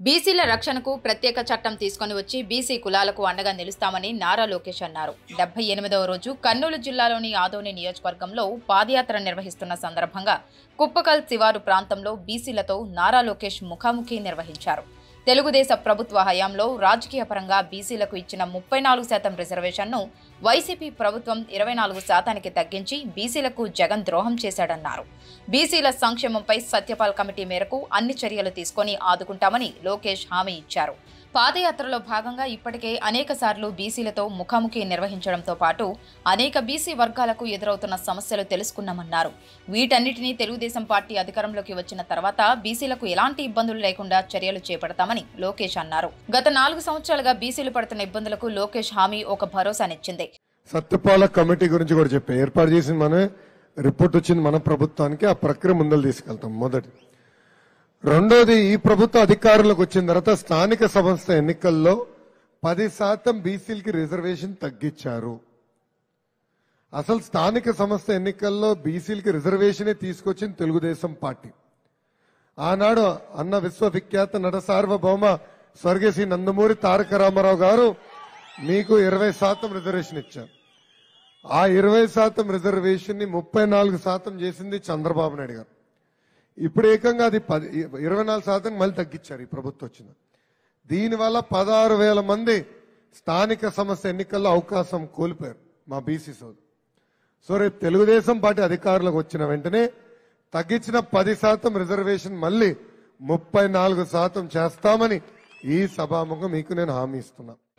బీసీల రక్షణకు ప్రత్యేక చట్టం తీసుకొని వచ్చి బీసీ కులాలకు అండగా నిలుస్తామని నారా లోకేష్ అన్నారు డెబ్బై ఎనిమిదవ రోజు కర్నూలు జిల్లాలోని ఆదోని నియోజకవర్గంలో పాదయాత్ర నిర్వహిస్తున్న సందర్భంగా కుప్పకల్ శివారు ప్రాంతంలో బీసీలతో నారా లోకేష్ ముఖాముఖి నిర్వహించారు తెలుగుదేశ ప్రభుత్వ హయాంలో రాజకీయ పరంగా బీసీలకు ఇచ్చిన ముప్పై నాలుగు శాతం రిజర్వేషన్ను వైసీపీ ప్రభుత్వం ఇరవై నాలుగు శాతానికి తగ్గించి బీసీలకు జగన్ ద్రోహం చేశాడన్నారు బీసీల సంక్షేమంపై సత్యపాల్ కమిటీ మేరకు అన్ని చర్యలు తీసుకొని ఆదుకుంటామని లోకేష్ హామీ ఇచ్చారు పాదయాత్రలో భాగంగా ఇప్పటికే అనేక సార్లు బీసీలతో ముఖాముఖి నిర్వహించడంతో పాటు అనేక బీసీ వర్గాలకు ఎదురవుతున్న సమస్యలు తెలుసుకున్నామన్నారు వీటన్నిటినీ తెలుగుదేశం పార్టీ అధికారంలోకి వచ్చిన తర్వాత బీసీలకు ఎలాంటి ఇబ్బందులు లేకుండా చర్యలు చేపడతామని లోకేష్ అన్నారు గత నాలుగు సంవత్సరాలుగా బీసీలు పడుతున్న ఇబ్బందులకు లోకేష్ హామీ ఒక భరోసానిచ్చింది సత్యపాల కమిటీ గురించి కూడా చెప్పా ఏర్పాటు చేసింది మనమే రిపోర్ట్ వచ్చింది మన ప్రభుత్వానికి ఆ ప్రక్రియ ముందలు తీసుకెళ్తాం మొదటి రెండోది ఈ ప్రభుత్వ అధికారంలోకి వచ్చిన తర్వాత స్థానిక సంస్థ ఎన్నికల్లో పది శాతం బీసీలకి రిజర్వేషన్ తగ్గించారు అసలు స్థానిక సంస్థ ఎన్నికల్లో బీసీలకి రిజర్వేషనే తీసుకొచ్చింది తెలుగుదేశం పార్టీ ఆనాడు అన్న విశ్వవిఖ్యాత నట సార్వభౌమ స్వర్గశ్రీ నందమూరి తారక రామారావు గారు మీకు ఇరవై శాతం రిజర్వేషన్ ఇచ్చారు ఆ ఇరవై శాతం రిజర్వేషన్ ని ముప్పై నాలుగు శాతం చేసింది చంద్రబాబు నాయుడు గారు ఇప్పుడు ఏకంగా అది పది ఇరవై నాలుగు శాతం మళ్ళీ తగ్గించారు ఈ ప్రభుత్వం వచ్చిన దీనివల్ల పదహారు వేల మంది స్థానిక సంస్థ ఎన్నికల్లో అవకాశం కోల్పోయారు మా బీసీ సోదరు సో రేపు తెలుగుదేశం పార్టీ అధికారులకు వచ్చిన వెంటనే తగ్గించిన పది శాతం రిజర్వేషన్ మళ్ళీ ముప్పై నాలుగు శాతం చేస్తామని ఈ సభాముఖం మీకు నేను హామీ ఇస్తున్నా